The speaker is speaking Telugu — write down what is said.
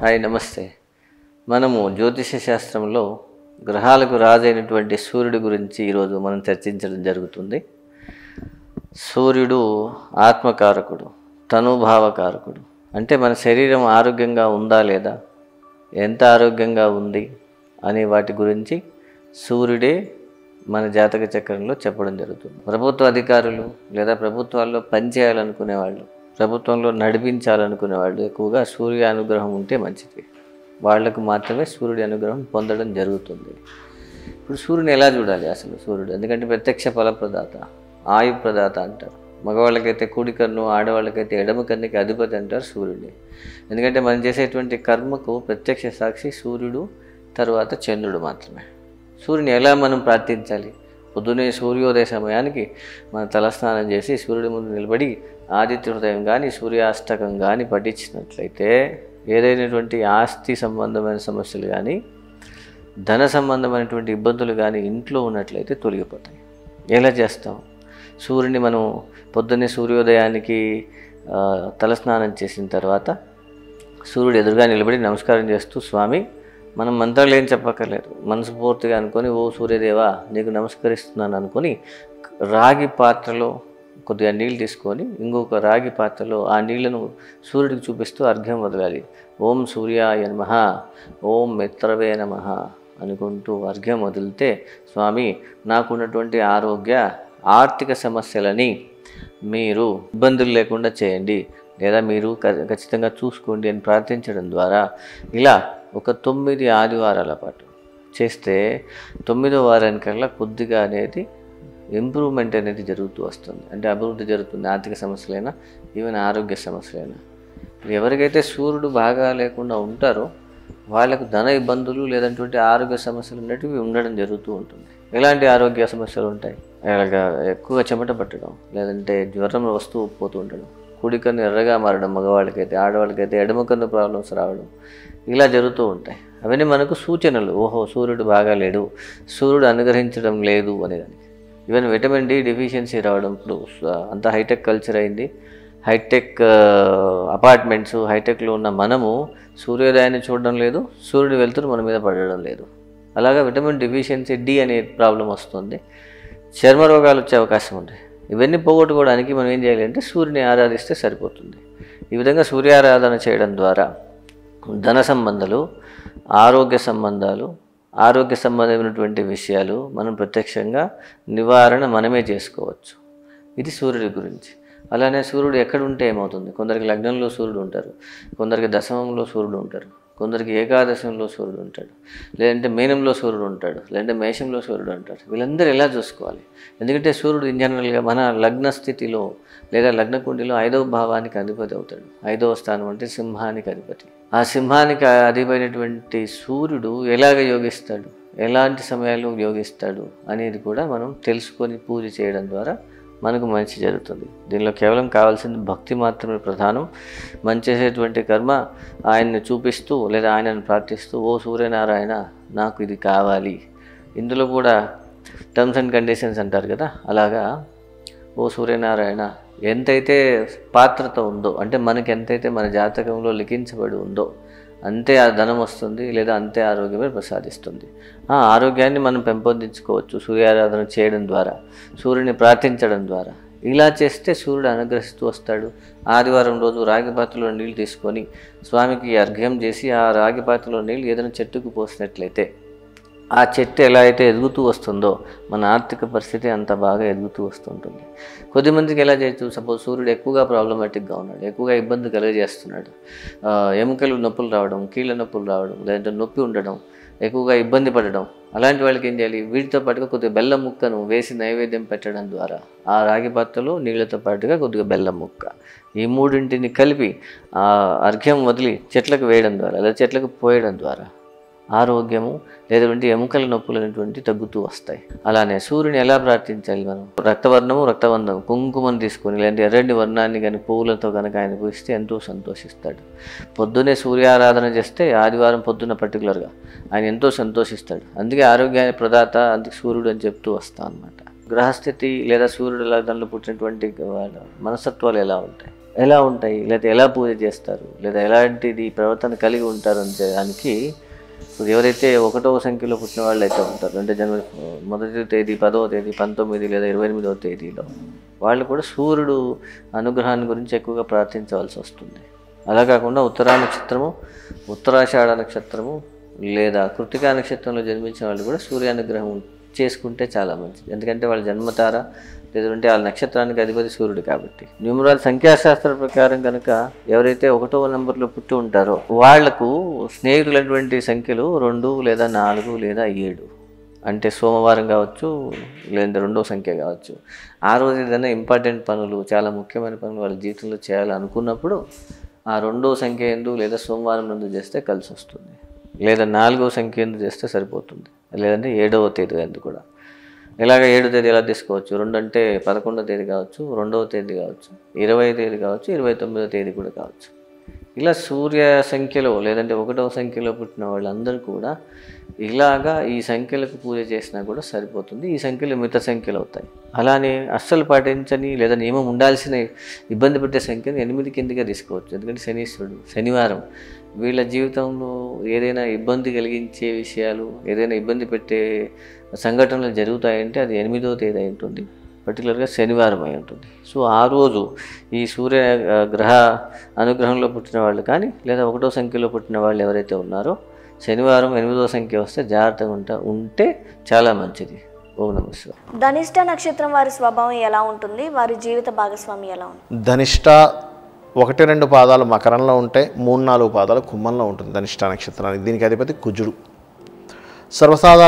హాయ్ నమస్తే మనము జ్యోతిష శాస్త్రంలో గ్రహాలకు రాజైనటువంటి సూర్యుడి గురించి ఈరోజు మనం చర్చించడం జరుగుతుంది సూర్యుడు ఆత్మకారకుడు తనుభావకారకుడు అంటే మన శరీరం ఆరోగ్యంగా ఉందా లేదా ఎంత ఆరోగ్యంగా ఉంది అనే వాటి గురించి సూర్యుడే మన జాతక చక్రంలో చెప్పడం జరుగుతుంది ప్రభుత్వ అధికారులు లేదా ప్రభుత్వాల్లో పనిచేయాలనుకునే వాళ్ళు ప్రభుత్వంలో నడిపించాలనుకునే వాళ్ళు ఎక్కువగా సూర్య అనుగ్రహం ఉంటే మంచిది వాళ్లకు మాత్రమే సూర్యుడి అనుగ్రహం పొందడం జరుగుతుంది ఇప్పుడు సూర్యుని ఎలా చూడాలి అసలు సూర్యుడు ఎందుకంటే ప్రత్యక్ష ఫలప్రదాత ఆయు ప్రదాత అంటారు మగవాళ్ళకైతే కుడి కన్ను ఆడవాళ్ళకైతే ఎడమ కన్నుకి అధిపతి అంటారు సూర్యుడిని ఎందుకంటే మనం చేసేటువంటి కర్మకు ప్రత్యక్ష సాక్షి సూర్యుడు తర్వాత చంద్రుడు మాత్రమే సూర్యుని ఎలా మనం ప్రార్థించాలి పొద్దునే సూర్యోదయ సమయానికి మనం తలస్నానం చేసి సూర్యుడి ముందు నిలబడి ఆదిత్య హృదయం కానీ సూర్యాష్టకం కానీ పఠించినట్లయితే ఏదైనటువంటి ఆస్తి సంబంధమైన సమస్యలు కానీ ధన సంబంధమైనటువంటి ఇబ్బందులు కానీ ఇంట్లో ఉన్నట్లయితే తొలగిపోతాయి ఎలా చేస్తాం సూర్యుని మనం పొద్దున్నే సూర్యోదయానికి ఆ, తలస్నానం చేసిన తర్వాత సూర్యుడు ఎదురుగా నిలబడి నమస్కారం చేస్తూ స్వామి మనం మంత్రాలు ఏం చెప్పక్కర్లేదు మనసు పూర్తిగా అనుకొని ఓ సూర్యదేవా నీకు నమస్కరిస్తున్నాను అనుకొని రాగి పాత్రలో కొద్దిగా నీళ్ళు తీసుకొని ఇంకొక రాగి పాత్రలో ఆ నీళ్లను సూర్యుడికి చూపిస్తూ అర్ఘ్యం వదలాలి ఓం సూర్యాయ నమః ఓం మిత్రవే నమః అనుకుంటూ అర్ఘ్యం వదిలితే స్వామి నాకున్నటువంటి ఆరోగ్య ఆర్థిక సమస్యలని మీరు ఇబ్బందులు లేకుండా చేయండి లేదా మీరు ఖ- ఖచ్చితంగా చూసుకోండి అని ప్రార్థించడం ద్వారా ఇలా ఒక తొమ్మిది ఆదివారాల పాటు చేస్తే తొమ్మిదో వారానికల్లా కొద్దిగా అనేది ఇంప్రూవ్మెంట్ అనేది జరుగుతూ వస్తుంది అంటే అభివృద్ధి జరుగుతుంది ఆర్థిక సమస్యలైనా ఈవెన్ ఆరోగ్య సమస్యలైనా ఇప్పుడు ఎవరికైతే సూర్యుడు బాగా లేకుండా ఉంటారో వాళ్ళకు ధన ఇబ్బందులు లేదంటే ఆరోగ్య సమస్యలు ఉన్నటివి ఉండడం జరుగుతూ ఉంటుంది ఎలాంటి ఆరోగ్య సమస్యలు ఉంటాయి అలాగా ఎక్కువగా చెమట పట్టడం లేదంటే జ్వరం వస్తూ పోతూ ఉండడం కుడి కన్ను ఎర్రగా మారడం మగవాళ్ళకైతే ఆడవాళ్ళకైతే ఎడమ కన్ను ప్రాబ్లమ్స్ రావడం ఇలా జరుగుతూ ఉంటాయి అవన్నీ మనకు సూచనలు ఓహో సూర్యుడు బాగా లేడు సూర్యుడు అనుగ్రహించడం లేదు అనేదానికి ఈవెన్ విటమిన్ డి డెఫిషియన్సీ రావడం ఇప్పుడు స- అంత హైటెక్ కల్చర్ అయింది హైటెక్ అపార్ట్మెంట్స్ హైటెక్లో ఉన్న మనము సూర్యోదయాన్ని చూడడం లేదు సూర్యుడు వెళ్తురు మన మీద పడడం లేదు అలాగా విటమిన్ డెఫిషియన్సీ డి అనే ప్రాబ్లం వస్తుంది చర్మ రోగాలు వచ్చే అవకాశం ఉంది ఇవన్నీ పోగొట్టుకోవడానికి మనం ఏం చేయాలి అంటే సూర్యుని ఆరాధిస్తే సరిపోతుంది ఈ విధంగా సూర్యారాధన చేయడం ద్వారా ధన సంబంధాలు ఆరోగ్య సంబంధాలు ఆరోగ్య సంబంధమైనటువంటి విషయాలు మనం ప్రత్యక్షంగా నివారణ మనమే చేసుకోవచ్చు ఇది సూర్యుడి గురించి అలానే సూర్యుడు ఎక్కడ ఉంటే ఏమవుతుంది కొందరికి లగ్నంలో సూర్యుడు ఉంటారు కొందరికి దశమంలో సూర్యుడు ఉంటారు కొందరికి ఏకాదశంలో సూర్యుడు ఉంటాడు లేదంటే మీనంలో సూర్యుడు ఉంటాడు లేదంటే మేషంలో సూర్యుడు ఉంటాడు వీళ్ళందరూ ఎలా చూసుకోవాలి ఎందుకంటే సూర్యుడు ఇన్ జనరల్గా మన లగ్న స్థితిలో లేదా లగ్న కుండిలో ఐదవ భావానికి అధిపతి అవుతాడు ఐదవ స్థానం అంటే సింహానికి అధిపతి ఆ సింహానికి అధిపైనటువంటి సూర్యుడు ఎలాగ యోగిస్తాడు ఎలాంటి సమయాల్లో యోగిస్తాడు అనేది కూడా మనం తెలుసుకొని పూజ చేయడం ద్వారా మనకు మంచి జరుగుతుంది దీనిలో కేవలం కావాల్సింది భక్తి మాత్రమే ప్రధానం మంచి చేసేటువంటి కర్మ ఆయన్ని చూపిస్తూ లేదా ఆయనను ప్రార్థిస్తూ ఓ సూర్యనారాయణ నాకు ఇది కావాలి ఇందులో కూడా టర్మ్స్ అండ్ కండిషన్స్ అంటారు కదా అలాగా ఓ సూర్యనారాయణ ఎంతైతే పాత్రత ఉందో అంటే మనకి ఎంతైతే మన జాతకంలో లిఖించబడి ఉందో అంతే ఆ ధనం వస్తుంది లేదా అంతే ఆరోగ్యమే ప్రసాదిస్తుంది ఆ ఆరోగ్యాన్ని మనం పెంపొందించుకోవచ్చు సూర్యారాధన చేయడం ద్వారా సూర్యుని ప్రార్థించడం ద్వారా ఇలా చేస్తే సూర్యుడు అనుగ్రహిస్తూ వస్తాడు ఆదివారం రోజు రాగి పాత్రలో నీళ్ళు తీసుకొని స్వామికి అర్ఘ్యం చేసి ఆ రాగి పాత్రలో నీళ్ళు ఏదైనా చెట్టుకు పోసినట్లయితే ఆ చెట్టు ఎలా అయితే ఎదుగుతూ వస్తుందో మన ఆర్థిక పరిస్థితి అంత బాగా ఎదుగుతూ వస్తుంటుంది కొద్దిమందికి ఎలా చేయొచ్చు సపోజ్ సూర్యుడు ఎక్కువగా ప్రాబ్లమాటిక్గా ఉన్నాడు ఎక్కువగా ఇబ్బంది కలుగజేస్తున్నాడు ఆ, ఎముకలు నొప్పులు రావడం కీళ్ళ నొప్పులు రావడం లేదంటే నొప్పి ఉండడం ఎక్కువగా ఇబ్బంది పడడం అలాంటి వాళ్ళకి ఏం చేయాలి వీటితో పాటుగా కొద్దిగా బెల్లం ముక్కను వేసి నైవేద్యం పెట్టడం ద్వారా ఆ రాగి పాత్రలో నీళ్ళతో పాటుగా కొద్దిగా బెల్లం ముక్క ఈ మూడింటిని కలిపి ఆ అర్ఘ్యం వదిలి చెట్లకు వేయడం ద్వారా లేదా చెట్లకు పోయడం ద్వారా ఆరోగ్యము లేదంటే ఎముకల నొప్పులు అనేటువంటి తగ్గుతూ వస్తాయి అలానే సూర్యుని ఎలా ప్రార్థించాలి మనం రక్తవర్ణము రక్తవర్ణం కుంకుమను తీసుకొని లేదంటే ఎర్రని వర్ణాన్ని కానీ పువ్వులతో కనుక ఆయన పూజిస్తే ఎంతో సంతోషిస్తాడు పొద్దునే సూర్యారాధన చేస్తే ఆదివారం పొద్దున్న పర్టికులర్గా ఆయన ఎంతో సంతోషిస్తాడు అందుకే ఆరోగ్యాన్ని ప్రదాత అందుకే సూర్యుడు అని చెప్తూ వస్తాం అనమాట గ్రహస్థితి లేదా సూర్యుడు లగ్నంలో పుట్టినటువంటి వాళ్ళ మనస్తత్వాలు ఎలా ఉంటాయి ఎలా ఉంటాయి లేదా ఎలా పూజ చేస్తారు లేదా ఎలాంటిది ప్రవర్తన కలిగి ఉంటారు అంటే దానికి ఇప్పుడు ఎవరైతే ఒకటవ సంఖ్యలో పుట్టిన వాళ్ళు అయితే ఉంటారు అంటే జనవరి మొదటి తేదీ పదవ తేదీ పంతొమ్మిది లేదా ఇరవై ఎనిమిదవ తేదీలో వాళ్ళు కూడా సూర్యుడు అనుగ్రహాన్ని గురించి ఎక్కువగా ప్రార్థించవలసి వస్తుంది అలా కాకుండా ఉత్తరా నక్షత్రము ఉత్తరాషాఢ నక్షత్రము లేదా కృతికా నక్షత్రంలో జన్మించిన వాళ్ళు కూడా సూర్యానుగ్రహం చేసుకుంటే చాలా మంచిది ఎందుకంటే వాళ్ళ జన్మతార లేదంటే వాళ్ళ నక్షత్రానికి అధిపతి సూర్యుడు కాబట్టి న్యూమరాల్ సంఖ్యాశాస్త్ర ప్రకారం కనుక ఎవరైతే ఒకటవ నెంబర్లో పుట్టి ఉంటారో వాళ్లకు స్నేహితులైనటువంటి సంఖ్యలు రెండు లేదా నాలుగు లేదా ఏడు అంటే సోమవారం కావచ్చు లేదా రెండో సంఖ్య కావచ్చు ఆ రోజు ఏదైనా ఇంపార్టెంట్ పనులు చాలా ముఖ్యమైన పనులు వాళ్ళ జీవితంలో చేయాలనుకున్నప్పుడు ఆ రెండో సంఖ్య ఎందు లేదా సోమవారం నందు చేస్తే కలిసి వస్తుంది లేదా నాలుగో సంఖ్య ఎందు చేస్తే సరిపోతుంది లేదంటే ఏడవ తేదీ ఎందు కూడా ఇలాగ ఏడో తేదీ ఎలా తీసుకోవచ్చు రెండు అంటే పదకొండో తేదీ కావచ్చు రెండవ తేదీ కావచ్చు ఇరవై తేదీ కావచ్చు ఇరవై తొమ్మిదో తేదీ కూడా కావచ్చు ఇలా సూర్య సంఖ్యలో లేదంటే ఒకటవ సంఖ్యలో పుట్టిన వాళ్ళందరూ కూడా ఇలాగా ఈ సంఖ్యలకు పూజ చేసినా కూడా సరిపోతుంది ఈ సంఖ్యలు మిగతా సంఖ్యలు అవుతాయి అలానే అస్సలు పాటించని లేదా నియమం ఉండాల్సిన ఇబ్బంది పెట్టే సంఖ్యను ఎనిమిది కిందగా తీసుకోవచ్చు ఎందుకంటే శనీశ్వరుడు శనివారం వీళ్ళ జీవితంలో ఏదైనా ఇబ్బంది కలిగించే విషయాలు ఏదైనా ఇబ్బంది పెట్టే సంఘటనలు జరుగుతాయంటే అది ఎనిమిదో తేదీ అయి ఉంటుంది పర్టికులర్గా శనివారం అయి ఉంటుంది సో ఆ రోజు ఈ సూర్య ఆ, గ్రహ అనుగ్రహంలో పుట్టిన వాళ్ళు కానీ లేదా ఒకటో సంఖ్యలో పుట్టిన వాళ్ళు ఎవరైతే ఉన్నారో శనివారం ఎనిమిదో సంఖ్య వస్తే జాగ్రత్తగా ఉంటా ఉంటే చాలా మంచిది ఓం నమ శివాయ ధనిష్ట నక్షత్రం వారి స్వభావం ఎలా ఉంటుంది వారి జీవిత భాగస్వామి ఎలా ఉంటుంది ధనిష్ట ఒకటి రెండు పాదాలు మకరంలో ఉంటే మూడు నాలుగు పాదాలు కుంభంలో ఉంటుంది ధనిష్ట నక్షత్రానికి దీనికి అధిపతి కుజుడు సర్వసాధారణ